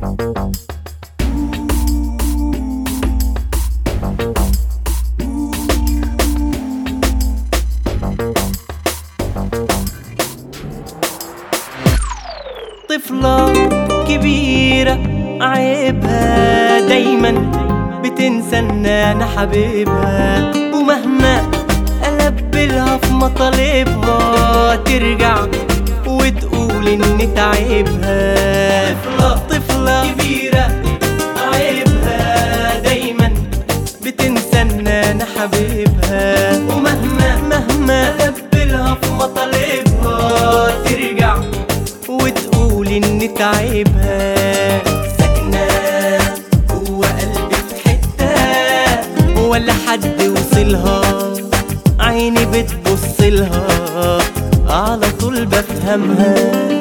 طفلة كبيرة عيبها دايما بتنسى ان انا حبيبها ومهما البلها في مطالبها ترجع وتقول اني تعبها طفلة طفلة كبيرة عيبها دايما بتنسى ان انا حبيبها ومهما مهما البلها في مطالبها ترجع وتقول اني تعبها ساكنة جوا قلبي في حتة ولا حد وصلها عيني بتبصلها على طول بفهمها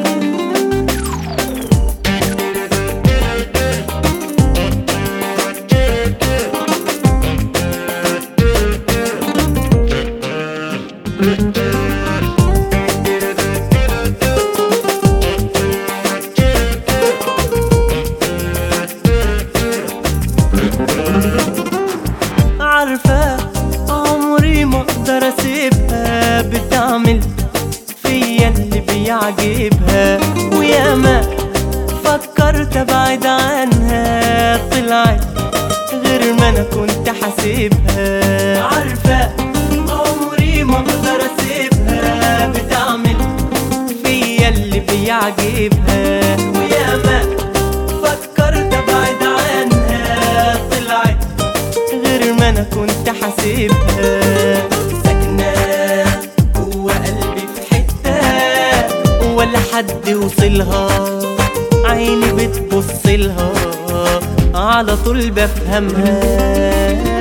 عارفة عمري ما اقدر اسيبها بتعمل فيا اللي بيعجبها وياما فكرت ابعد عنها طلعت غير ما انا كنت حاسبها عارفة عمري ما اقدر اسيبها بتعمل فيا اللي بيعجبها وياما فكرت ابعد عنها طلعت غير ما انا كنت حاسبها ساكنة جوا قلبي في حتة ولا حد وصلها عيني بتبصلها على طول بفهمها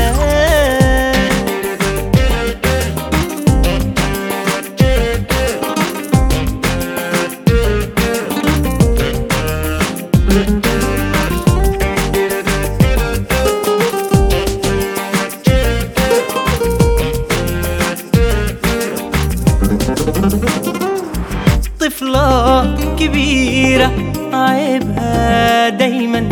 طفلة كبيرة عيبها دايما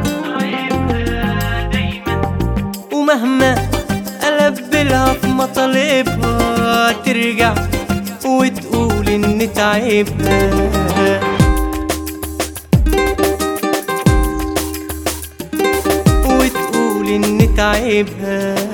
ومهما ألبلها في مطالبها ترجع وتقول إن تعبها وتقول إن تعبها